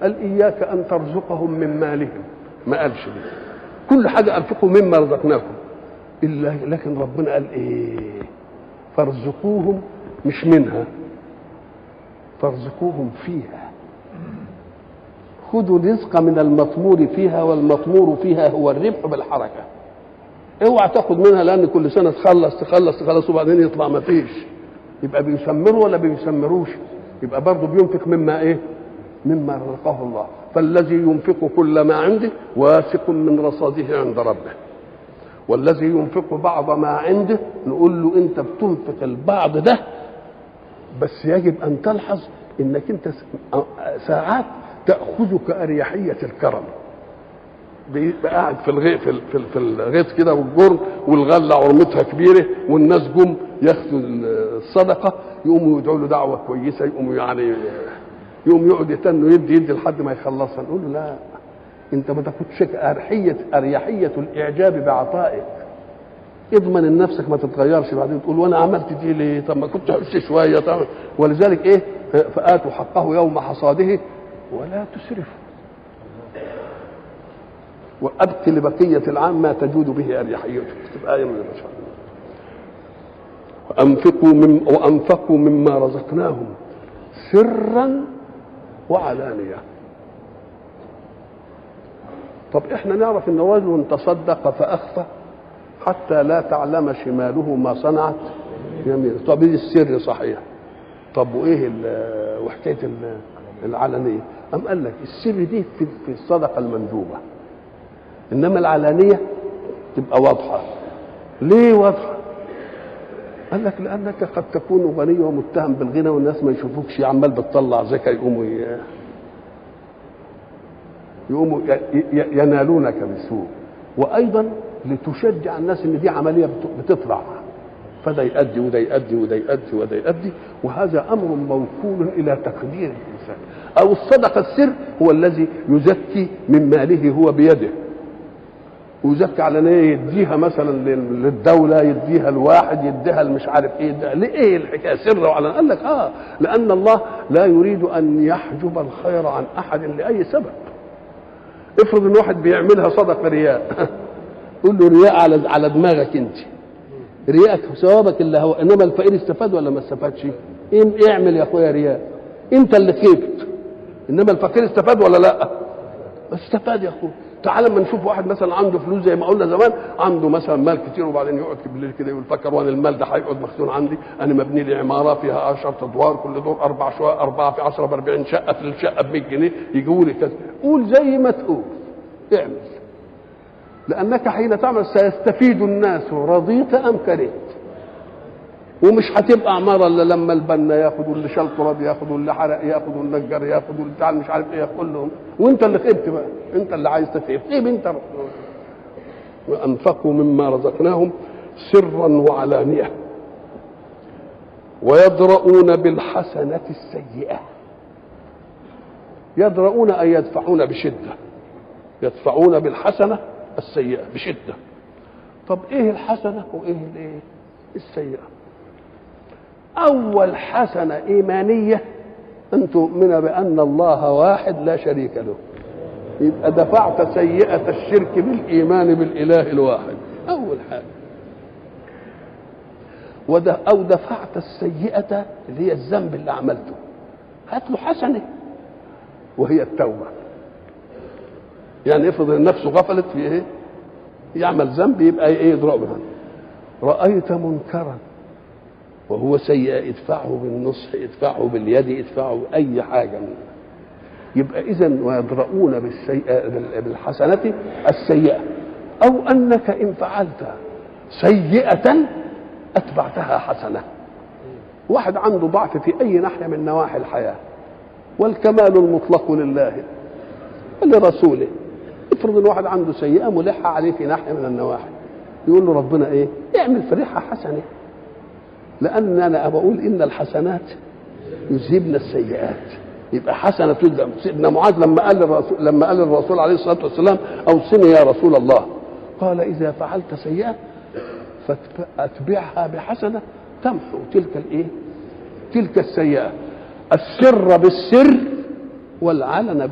قال اياك ان ترزقهم من مالهم ما قالش دي كل حاجه انفقوا مما رزقناكم الا لكن ربنا قال ايه فارزقوهم مش منها فارزقوهم فيها خذوا الرزق من المطمور فيها والمطمور فيها هو الربح بالحركه اوعى تاخد منها لان كل سنه تخلص تخلص تخلص وبعدين يطلع ما فيش يبقى بيسمروا ولا بيسمروش يبقى برضه بينفق مما ايه مما رزقه الله فالذي ينفق كل ما عنده واثق من رصاده عند ربه والذي ينفق بعض ما عنده نقول له انت بتنفق البعض ده بس يجب ان تلحظ انك انت ساعات تاخذك اريحيه الكرم بيبقى قاعد في الغيط في, في, في الغيط كده والجرن والغله عرمتها كبيره والناس جم ياخدوا الصدقه يقوموا يدعوا له دعوه كويسه يقوموا يعني يقوم يقعد يتنوا يدي يدي لحد ما يخلصها نقول له لا انت ما تاخدش اريحيه اريحيه الاعجاب بعطائك اضمن ان نفسك ما تتغيرش بعدين تقول وانا عملت دي ليه طب ما كنت حس شويه طب ولذلك ايه فاتوا حقه يوم حصاده ولا تسرفوا وابق لبقيه العام ما تجود به اريحيتك تبقى ايه من الرشاد وانفقوا من وانفقوا مما رزقناهم سرا وعلانيه طب احنا نعرف ان رجل تصدق فاخفى حتى لا تعلم شماله ما صنعت يمينه طب ايه السر صحيح طب وايه وحكايه العلنيه ام قال لك السر دي في في الصدقه المندوبه انما العلانيه تبقى واضحه ليه واضحه قال لك لانك قد تكون غني ومتهم بالغنى والناس ما يشوفوكش عمال بتطلع زكاه يقوموا يقوموا ينالونك بسوء وايضا لتشجع الناس ان دي عمليه بتطلع فده يؤدي وده يؤدي وده يؤدي وده يؤدي وهذا امر موكول الى تقدير الانسان او الصدقه السر هو الذي يزكي من ماله هو بيده ويزكي على ايه يديها مثلا للدوله يديها الواحد يديها مش عارف ايه ليه ايه الحكايه سر وعلى قال لك اه لان الله لا يريد ان يحجب الخير عن احد لاي سبب افرض ان واحد بيعملها صدقه رياء قول له رياء على على دماغك انت رياءك ثوابك اللي هو انما الفقير استفاد ولا ما استفادش إيه اعمل يا اخويا رياء انت اللي خيبت انما الفقير استفاد ولا لا استفاد يا اخويا تعال لما نشوف واحد مثلا عنده فلوس زي ما قلنا زمان عنده مثلا مال كتير وبعدين يقعد بالليل كده يقول فكر وانا المال ده هيقعد مخزون عندي انا مبني لي عماره فيها 10 ادوار كل دور اربع شقق اربعه في 10 ب 40 شقه في الشقه ب 100 جنيه يجيبوا لي كذا قول زي ما تقول اعمل لانك حين تعمل سيستفيد الناس رضيت ام كرهت ومش هتبقى عماره الا لما البنا ياخد واللي شال تراب ياخد واللي حرق ياخد والنجار ياخد واللي بتاع مش عارف ايه ياخد كلهم وانت اللي خبت بقى انت اللي عايز تخيب خيب انت وانفقوا مما رزقناهم سرا وعلانيه ويدرؤون بالحسنه السيئه يدرؤون اي يدفعون بشده يدفعون بالحسنه السيئه بشده طب ايه الحسنه وايه الايه السيئه اول حسنه ايمانيه ان تؤمن بان الله واحد لا شريك له يبقى دفعت سيئه الشرك بالايمان بالاله الواحد اول حاجه وده او دفعت السيئه اللي هي الذنب اللي عملته هات له حسنه وهي التوبه يعني افرض ان نفسه غفلت في ايه يعمل ذنب يبقى ايه يضربها رايت منكرا وهو سيئة ادفعه بالنصح ادفعه باليد ادفعه أي حاجة منه. يبقى إذا ويدرؤون بالسيئة بالحسنة السيئة أو أنك إن فعلت سيئة أتبعتها حسنة واحد عنده ضعف في أي ناحية من نواحي الحياة والكمال المطلق لله ولرسوله افرض ان واحد عنده سيئه ملحه عليه في ناحيه من النواحي يقول له ربنا ايه اعمل فريحه حسنه لان انا بقول ان الحسنات يذهبن السيئات يبقى حسنه تذهب سيدنا معاذ لما قال الرسول لما قال الرسول عليه الصلاه والسلام اوصني يا رسول الله قال اذا فعلت سيئه فاتبعها بحسنه تمحو تلك الايه تلك السيئه السر بالسر والعلن